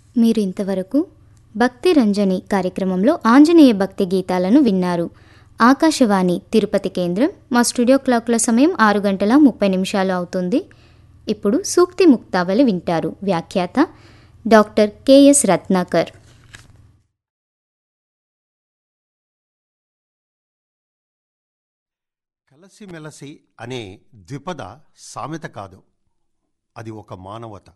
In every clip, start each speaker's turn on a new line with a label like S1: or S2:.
S1: మీరు ఇంతవరకు భక్తి రంజని కార్యక్రమంలో ఆంజనేయ భక్తి గీతాలను విన్నారు ఆకాశవాణి తిరుపతి కేంద్రం మా స్టూడియో క్లాక్ల సమయం ఆరు గంటల ముప్పై నిమిషాలు అవుతుంది ఇప్పుడు సూక్తి ముక్తావళి వింటారు వ్యాఖ్యాత డాక్టర్ కెఎస్ రత్నాకర్
S2: కలసిమెలసి అనే ద్విపద సామెత కాదు అది ఒక మానవత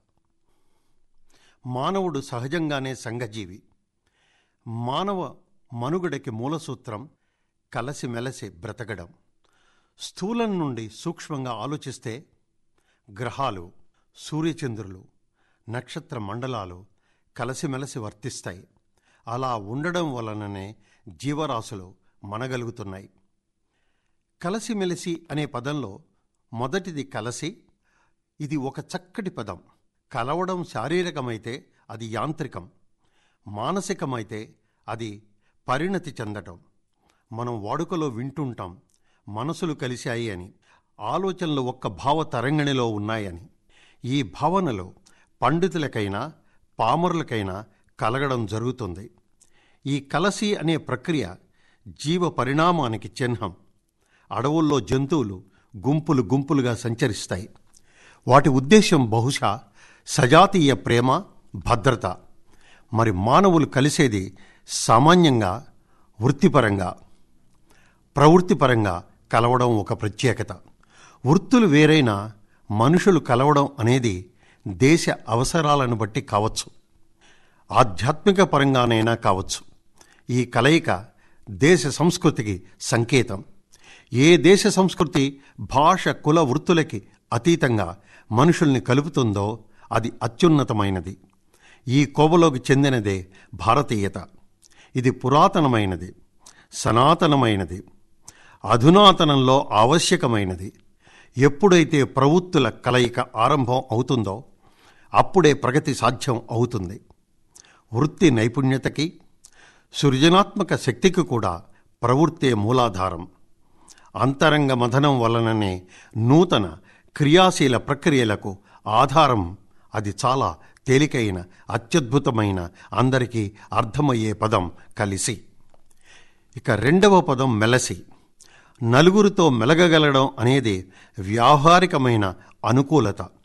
S2: మానవుడు సహజంగానే సంఘజీవి మానవ మనుగడకి మూలసూత్రం కలసిమెలసి బ్రతకడం స్థూలం నుండి సూక్ష్మంగా ఆలోచిస్తే గ్రహాలు సూర్యచంద్రులు నక్షత్ర మండలాలు కలసిమెలసి వర్తిస్తాయి అలా ఉండడం వలననే జీవరాశులు మనగలుగుతున్నాయి కలసిమెలిసి అనే పదంలో మొదటిది కలసి ఇది ఒక చక్కటి పదం కలవడం శారీరకమైతే అది యాంత్రికం మానసికమైతే అది పరిణతి చెందటం మనం వాడుకలో వింటుంటాం మనసులు కలిశాయి అని ఆలోచనలు ఒక్క భావ తరంగిణిలో ఉన్నాయని ఈ భావనలు పండితులకైనా పామరులకైనా కలగడం జరుగుతుంది ఈ కలసి అనే ప్రక్రియ జీవ పరిణామానికి చిహ్నం అడవుల్లో జంతువులు గుంపులు గుంపులుగా సంచరిస్తాయి వాటి ఉద్దేశం బహుశా సజాతీయ ప్రేమ భద్రత మరి మానవులు కలిసేది సామాన్యంగా వృత్తిపరంగా ప్రవృత్తిపరంగా కలవడం ఒక ప్రత్యేకత వృత్తులు వేరైనా మనుషులు కలవడం అనేది దేశ అవసరాలను బట్టి కావచ్చు ఆధ్యాత్మిక పరంగానైనా కావచ్చు ఈ కలయిక దేశ సంస్కృతికి సంకేతం ఏ దేశ సంస్కృతి భాష కుల వృత్తులకి అతీతంగా మనుషుల్ని కలుపుతుందో అది అత్యున్నతమైనది ఈ కోవలోకి చెందినదే భారతీయత ఇది పురాతనమైనది సనాతనమైనది అధునాతనంలో ఆవశ్యకమైనది ఎప్పుడైతే ప్రవృత్తుల కలయిక ఆరంభం అవుతుందో అప్పుడే ప్రగతి సాధ్యం అవుతుంది వృత్తి నైపుణ్యతకి సృజనాత్మక శక్తికి కూడా ప్రవృత్తే మూలాధారం అంతరంగ మథనం వలననే నూతన క్రియాశీల ప్రక్రియలకు ఆధారం అది చాలా తేలికైన అత్యద్భుతమైన అందరికీ అర్థమయ్యే పదం కలిసి ఇక రెండవ పదం మెలసి నలుగురితో మెలగగలడం అనేది వ్యావహారికమైన అనుకూలత